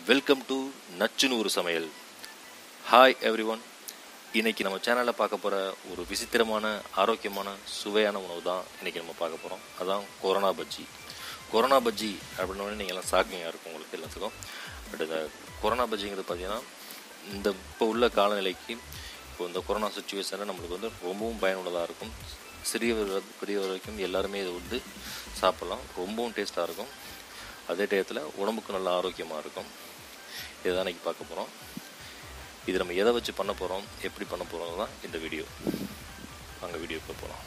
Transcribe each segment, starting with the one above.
welcome to நச்சுனூறு சமையல் hi every one இன்னைக்கு நம்ம சேனலில் பார்க்க போகிற ஒரு விசித்திரமான ஆரோக்கியமான சுவையான உணவு தான் இன்னைக்கு நம்ம பார்க்க போகிறோம் அதான் கொரோனா பஜ்ஜி கொரோனா பஜ்ஜி அப்படின்னு நீங்கள் எல்லாம் ஷாக்கிங்காக இருக்கும் உங்களுக்கு எல்லாத்துக்கும் பட் இந்த கொரோனா பஜ்ஜிங்கிறது பார்த்தீங்கன்னா இந்த இப்போ உள்ள காலநிலைக்கு இப்போ இந்த கொரோனா சுச்சுவேஷனில் நம்மளுக்கு வந்து ரொம்பவும் பயனுள்ளதாக இருக்கும் சிறியவர் பெரியவர் வரைக்கும் எல்லாருமே இதை வந்து சாப்பிட்லாம் ரொம்பவும் டேஸ்ட்டாக இருக்கும் அதே டயத்தில் உடம்புக்கு நல்ல ஆரோக்கியமாக இருக்கும் இதுதான் இன்னைக்கு பார்க்க போகிறோம் இது நம்ம எதை வச்சு பண்ண போகிறோம் எப்படி பண்ண போகிறோம் தான் இந்த வீடியோ அங்கே வீடியோக்குள்ள போகலாம்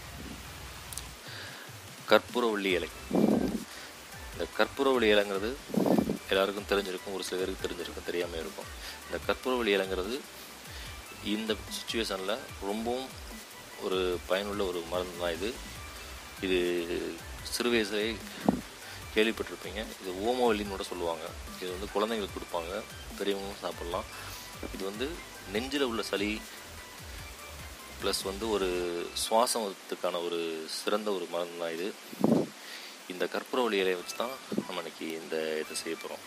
கற்பூரவள்ளி இலை இந்த கற்பூரவள்ளி இலைங்கிறது எல்லாருக்கும் தெரிஞ்சிருக்கும் ஒரு சில பேருக்கு தெரிஞ்சிருக்கும் தெரியாமல் இருக்கும் இந்த கற்பூரவள்ளி இலைங்கிறது இந்த சுச்சுவேஷனில் ரொம்பவும் ஒரு பயனுள்ள ஒரு மருந்து தான் இது இது சிறு வயசுலேயே கேள்விப்பட்டிருப்பீங்க இது ஓமவல்லின்னு கூட சொல்லுவாங்க இது வந்து குழந்தைங்களுக்கு கொடுப்பாங்க பெரியவங்களும் சாப்பிட்லாம் இது வந்து நெஞ்சில் உள்ள சளி ப்ளஸ் வந்து ஒரு சுவாசத்துக்கான ஒரு சிறந்த ஒரு மருந்து தான் இது இந்த கற்பூரவள்ளி இலையை வச்சு தான் நம்ம இன்னைக்கு இந்த இதை செய்ய போகிறோம்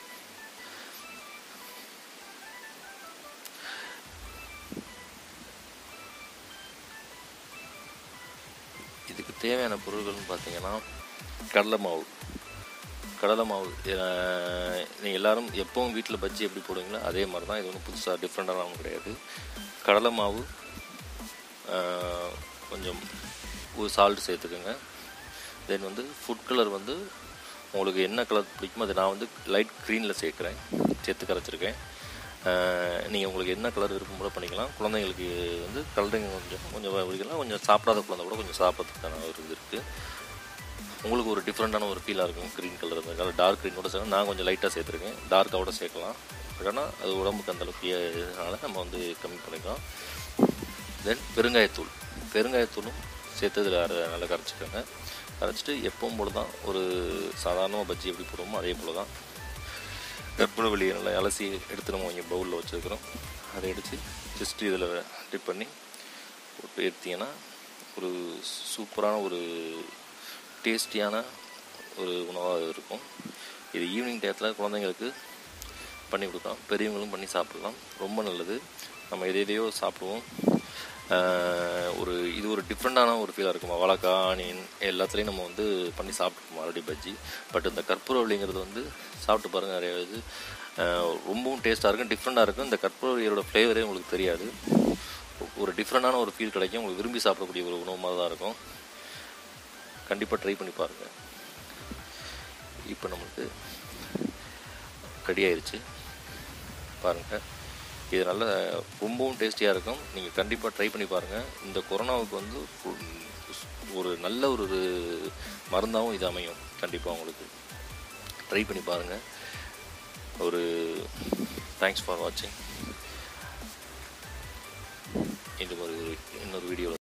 இதுக்கு தேவையான பொருட்கள்னு பார்த்தீங்கன்னா கடலை மாவு கடலை மாவு நீங்கள் எல்லாரும் எப்பவும் வீட்டில் பஜ்ஜி எப்படி போடுவீங்களோ அதே மாதிரி தான் இது ஒன்றும் புதுசாக டிஃப்ரெண்ட்டாகவும் கிடையாது கடலை மாவு ஆஹ், கொஞ்சம் ஒரு சால்ட் சேர்த்துக்கோங்க தென் வந்து ஃபுட் கலர் வந்து உங்களுக்கு என்ன கலர் பிடிக்குமோ அதை நான் வந்து லைட் க்ரீனில் சேர்க்குறேன் சேர்த்து கரைச்சிருக்கேன் நீங்கள் உங்களுக்கு என்ன கலர் விருப்பம் கூட பண்ணிக்கலாம் குழந்தைங்களுக்கு வந்து கலரிங் கொஞ்சம் கொஞ்சம் பிடிக்கலாம் கொஞ்சம் சாப்பிடாத குழந்தை கூட கொஞ்சம் சாப்பிட்றதுக்கான ஒரு இது இருக்குது உங்களுக்கு ஒரு டிஃப்ரெண்ட்டான ஒரு ஃபீலாக இருக்கும் க்ரீன் கலர் இருந்ததுனால டார்க் க்ரீன் கூட சேர்க்கணும் நான் கொஞ்சம் லைட்டாக சேர்த்துருக்கேன் டார்க்காக கூட சேர்க்கலாம் பட் ஆனால் அது உடம்புக்கு அந்த அளவுக்கு இதனால நம்ம வந்து கம்மி பண்ணிக்கலாம் தென் பெருங்காயத்தூள் பெருங்காயத்தூளும் சேர்த்து இதில் அரை- நல்லா கரைச்சிக்கோங்க கரைச்சிட்டு எப்பவும் போல தான் ஒரு சாதாரணமாக பஜ்ஜி எப்படி போடுவோமோ அதே போல தான் கற்பூர வெளியை நல்லா அலசி எடுத்து நம்ம கொஞ்சம் பவுலில் வச்சுருக்கிறோம் அதை எடுத்து ஜஸ்ட் இதில் டிப் பண்ணி போட்டு எடுத்தீங்கன்னா ஒரு சூப்பரான ஒரு டேஸ்டியான ஒரு உணவாக இருக்கும் இது ஈவினிங் டயத்தில் குழந்தைங்களுக்கு பண்ணி கொடுக்கலாம் பெரியவங்களும் பண்ணி சாப்பிடலாம் ரொம்ப நல்லது நம்ம எதை எதையோ சாப்பிடுவோம் ஆஹ் ஒரு இது ஒரு டிஃப்ரெண்ட்டான ஒரு ஃபீலாக இருக்கும் வாழைக்காய் ஆனியன் எல்லாத்துலேயும் நம்ம வந்து பண்ணி சாப்பிட்டுருப்போம் ஆல்ரெடி பஜ்ஜி பட் இந்த கற்பூரவள்ளிங்கிறது வந்து சாப்பிட்டு பாருங்கள் நிறைய இது ஆஹ் ரொம்பவும் டேஸ்ட்டாக இருக்கும் டிஃப்ரெண்ட்டாக இருக்கும் இந்த கற்பூரவள்ளியோட ஃப்ளேவரே உங்களுக்கு தெரியாது ஒரு டிஃப்ரெண்ட்டான ஒரு ஃபீல் கிடைக்கும் உங்களுக்கு விரும்பி சாப்பிடக்கூடிய ஒரு உணவு மாதிரி தான் இருக்கும் கண்டிப்பாக ட்ரை பண்ணி பாருங்கள் இப்போ நம்மளுக்கு ரெடி ஆயிருச்சு பாருங்கள் இது நல்ல ரொம்பவும் டேஸ்டியாக இருக்கும் நீங்கள் கண்டிப்பாக ட்ரை பண்ணி பாருங்கள் இந்த கொரோனாவுக்கு வந்து ஒரு நல்ல ஒரு மருந்தாகவும் இது அமையும் கண்டிப்பாக உங்களுக்கு ட்ரை பண்ணி பாருங்கள் ஒரு தேங்க்ஸ் ஃபார் வாட்சிங் இது ஒரு இன்னொரு வீடியோவில்